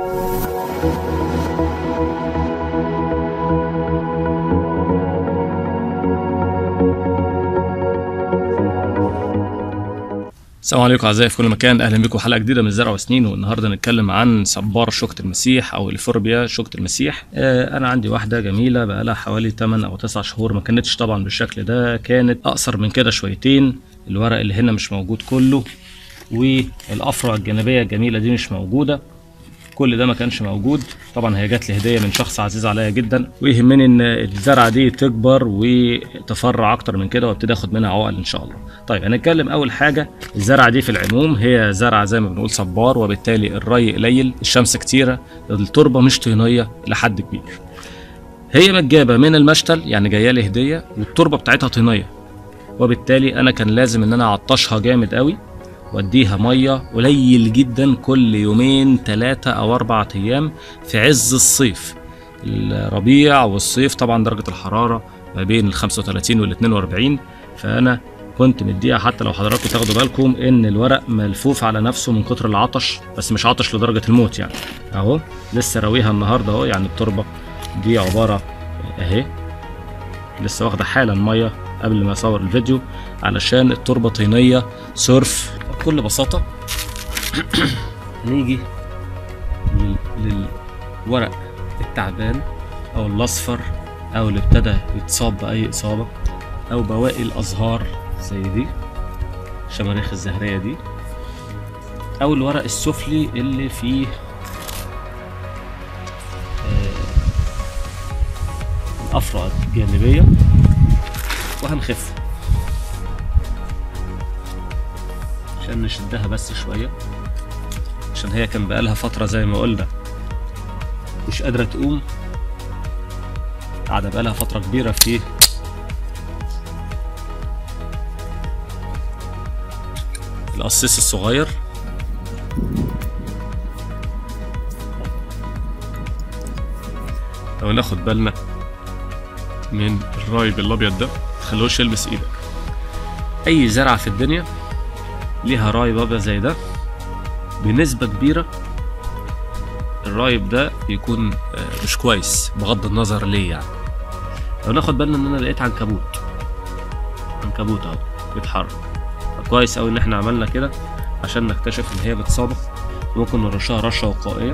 السلام عليكم اعزائي في كل مكان اهلا بكم حلقه جديده من زرع وسنين والنهارده نتكلم عن صبار شوكه المسيح او الفوربيا شوكه المسيح آه انا عندي واحده جميله بقالها حوالي 8 او 9 شهور ما كانتش طبعا بالشكل ده كانت اقصر من كده شويتين الورق اللي هنا مش موجود كله والافرع الجانبيه الجميله دي مش موجوده كل ده ما كانش موجود طبعا هي جات لي هديه من شخص عزيز عليا جدا ويهمني ان الزرعه دي تكبر وتفرع اكتر من كده وابتدي اخد منها عقل ان شاء الله طيب هنتكلم اول حاجه الزرعه دي في العموم هي زرعه زي ما بنقول صبار وبالتالي الري قليل الشمس كتيره التربه مش طينيه لحد كبير هي متجابه من المشتل يعني جايه لي هديه والتربه بتاعتها طينيه وبالتالي انا كان لازم ان انا اعطشها جامد قوي واديها ميه قليل جدا كل يومين ثلاثة او اربعة ايام في عز الصيف الربيع والصيف طبعا درجة الحرارة ما بين ال 35 وال 42 فانا كنت مديها حتى لو حضراتكم تاخدوا بالكم ان الورق ملفوف على نفسه من كتر العطش بس مش عطش لدرجة الموت يعني اهو لسه راويها النهارده اهو يعني التربة دي عبارة اهي لسه واخدة حالا مية قبل ما اصور الفيديو علشان التربة طينية صرف بكل بساطة نيجي لل- للورق التعبان أو الأصفر أو اللي ابتدى يتصاب بأي إصابة أو بواقي الأزهار زي دي شماريخ الزهرية دي أو الورق السفلي اللي فيه آه، الأفرع الجانبية وهنخف عشان نشدها بس شوية عشان هي كان بقالها فترة زي ما قلنا مش قادرة تقوم قاعدة بقالها فترة كبيرة في القصيص الصغير لو ناخد بالنا من الرايب الابيض ده تخلوش يلمس ايدك اي زرعة في الدنيا ليها رايب ابيض زي ده بنسبة كبيرة الرايب ده بيكون آه، مش كويس بغض النظر ليه يعني لو ناخد بالنا ان انا لقيت عنكبوت عنكبوت اهو بيتحرك كويس اوي ان احنا عملنا كده عشان نكتشف ان هي متصابة ممكن نرشها رشة وقائية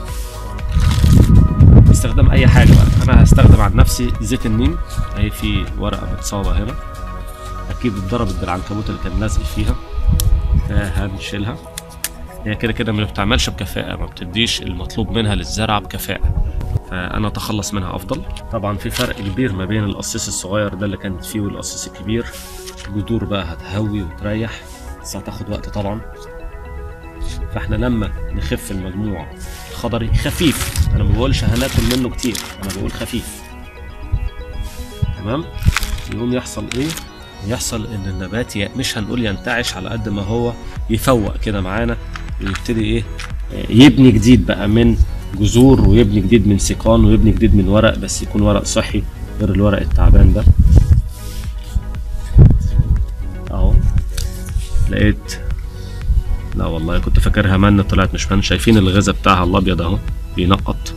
باستخدام اي حاجة بقى انا هستخدم عن نفسي زيت النيم اهي في ورقة متصابة هنا اكيد اتضربت بالعنكبوت اللي كان لازق فيها فهنشيلها هي كده كده ما بتعملش بكفاءة ما بتديش المطلوب منها للزرعة بكفاءة فأنا أتخلص منها أفضل طبعا في فرق كبير ما بين القصيص الصغير ده اللي كانت فيه والقصيص الكبير الجذور بقى هتهوي وتريح بس هتاخد وقت طبعا فاحنا لما نخف المجموع الخضري خفيف انا ما بقولش هناكل منه كتير انا بقول خفيف تمام يقوم يحصل ايه يحصل ان النبات ي- مش هنقول ينتعش على قد ما هو يفوق كده معانا ويبتدي ايه آه، يبني جديد بقى من جذور ويبني جديد من سيقان ويبني جديد من ورق بس يكون ورق صحي غير الورق التعبان ده اهو لقيت لا والله كنت فاكرها من طلعت مش من شايفين الغذاء بتاعها الابيض اهو بينقط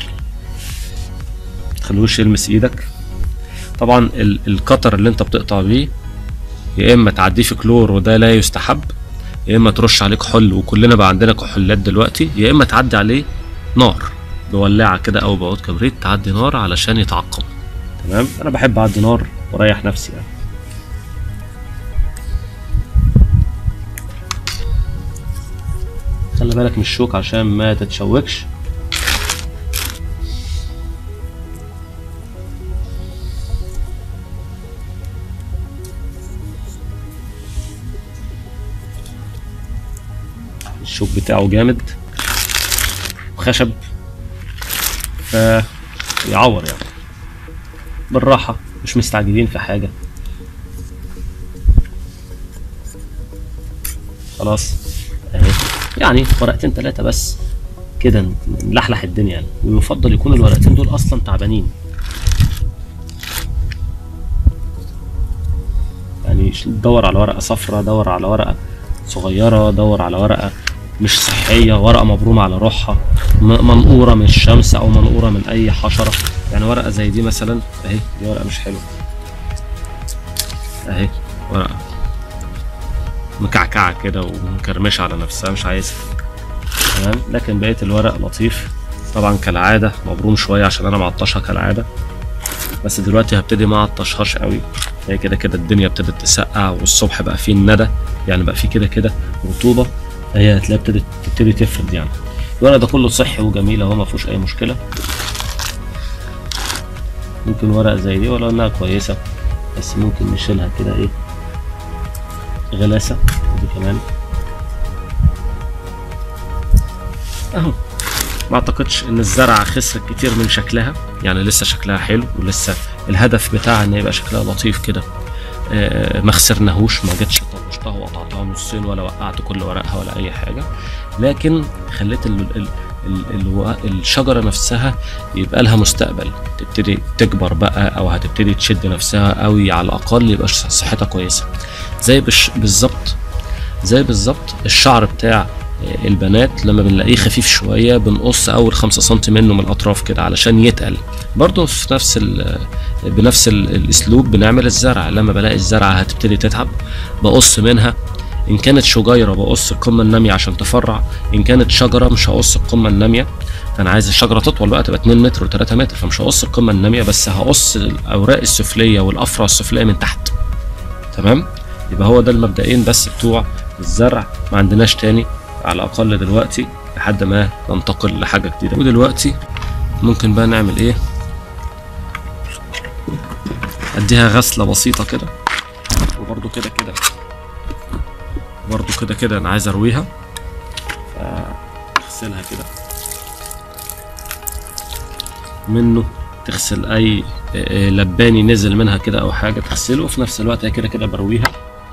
تخلوش يلمس ايدك طبعا ال- القطر اللي انت بتقطع بيه يا اما تعديه في كلور وده لا يستحب يا اما ترش عليه كحول وكلنا بقى عندنا كحولات دلوقتي يا اما تعدي عليه نار بولاعه كده او بعود كبريت تعدي نار علشان يتعقم تمام انا بحب اعدي نار واريح نفسي يعني خلي بالك من الشوك عشان ما تتشوكش الشوك بتاعه جامد وخشب فيعور يعني بالراحة مش مستعجلين في حاجة خلاص اهي يعني ورقتين تلاتة بس كده نلحلح الدنيا يعني ويفضل يكون الورقتين دول اصلا تعبانين يعني ش- دور على ورقة صفرة دور على ورقة صغيرة دور على ورقة مش صحيه ورقه مبرومه على روحها م- منقوره من الشمس او منقوره من اي حشره يعني ورقه زي دي مثلا اهي دي ورقه مش حلوه اهي ورقه مكعكعه كده ومكرمشه على نفسها مش عايزها تمام لكن بقيه الورق لطيف طبعا كالعاده مبروم شويه عشان انا معطشها كالعاده بس دلوقتي هبتدي ما اعطشهاش قوي هي كده كده الدنيا ابتدت تسقع والصبح بقى فيه الندى يعني بقى فيه كده كده رطوبه فهي هتلاقيها ابتدت تبتدي تفرد يعني الورق ده كله صحي وجميل اهو ما فيهوش اي مشكله ممكن ورقه زي دي ولو انها كويسه بس ممكن نشيلها كده ايه غلاسه ودي كمان اهو ما اعتقدش ان الزرعه خسرت كتير من شكلها يعني لسه شكلها حلو ولسه الهدف بتاعها ان يبقى شكلها لطيف كده آه، ما خسرناهوش ما جتش طنشتها وقطعتها نصين ولا وقعت كل ورقها ولا اي حاجه لكن خليت ال ال ال ال الشجره نفسها يبقى لها مستقبل تبتدي تكبر بقى او هتبتدي تشد نفسها قوي على الاقل يبقى صحتها كويسه زي بش- بالظبط زي بالظبط الشعر بتاع البنات لما بنلاقيه خفيف شويه بنقص اول خمسة سم منه من الاطراف كده علشان يتقل برضه في نفس ال بنفس ال- الاسلوب بنعمل الزرع لما بلاقي الزرعه هتبتدي تتعب بقص منها ان كانت شجيره بقص القمه الناميه عشان تفرع ان كانت شجره مش هقص القمه الناميه فانا عايز الشجره تطول بقى تبقى 2 متر و3 متر فمش هقص القمه الناميه بس هقص الاوراق السفليه والافرع السفليه من تحت تمام يبقى هو ده المبدئين بس بتوع الزرع ما عندناش تاني على الاقل دلوقتي لحد ما ننتقل لحاجه جديده ودلوقتي ممكن بقى نعمل ايه اديها غسله بسيطه كده وبرده كده كده برضو كده كده انا عايز ارويها فاغسلها كده منه تغسل اي آه، آه، لباني نزل منها كده او حاجه تغسله وفي نفس الوقت هي كده كده برويها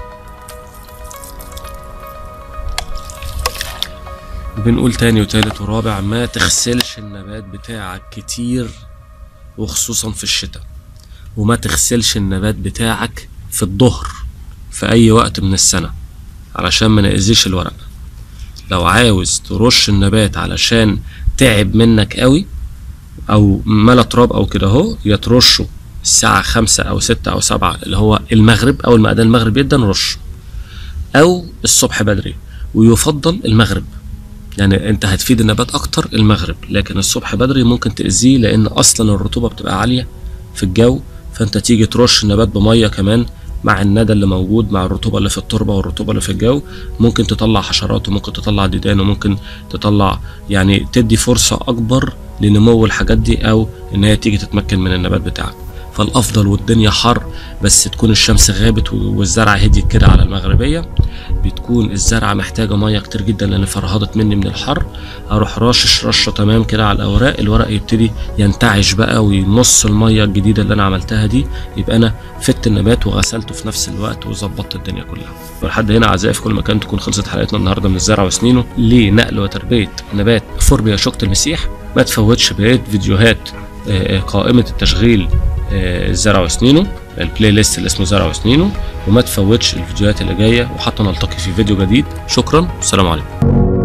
وبنقول تاني وتالت ورابع ما تغسلش النبات بتاعك كتير وخصوصا في الشتاء وما تغسلش النبات بتاعك في الظهر في اي وقت من السنة علشان ما نأذيش الورق لو عاوز ترش النبات علشان تعب منك قوي او ملا تراب او كده اهو يا ترشه الساعة خمسة او ستة او سبعة اللي هو المغرب اول ما اذان المغرب يدن رش او الصبح بدري ويفضل المغرب يعني انت هتفيد النبات اكتر المغرب لكن الصبح بدري ممكن تأذيه لان اصلا الرطوبة بتبقى عالية في الجو فانت تيجي ترش النبات بمية كمان مع الندى اللي موجود مع الرطوبة اللي في التربة والرطوبة اللي في الجو ممكن تطلع حشرات وممكن تطلع ديدان وممكن تطلع يعني تدي فرصة أكبر لنمو الحاجات دي أو إن هي تيجي تتمكن من النبات بتاعك فالأفضل والدنيا حر بس تكون الشمس غابت والزرع هديت كده على المغربية بتكون الزرعة محتاجة مية كتير جدا لأن فرهضت مني من الحر أروح رشش رشة تمام كده على الأوراق الورق يبتدي ينتعش بقى ويمص المية الجديدة اللي أنا عملتها دي يبقى أنا فدت النبات وغسلته في نفس الوقت وظبطت الدنيا كلها ولحد هنا أعزائي في كل مكان تكون خلصت حلقتنا النهاردة من الزرع وسنينه لنقل وتربية نبات فوربيا شوكة المسيح ما تفوتش بقية فيديوهات آه، آه، قائمة التشغيل آه، الزرع وسنينه البلاي ليست اللي اسمه زرع وسنينه وما تفوتش الفيديوهات اللي جايه وحتى نلتقي في فيديو جديد شكرا والسلام عليكم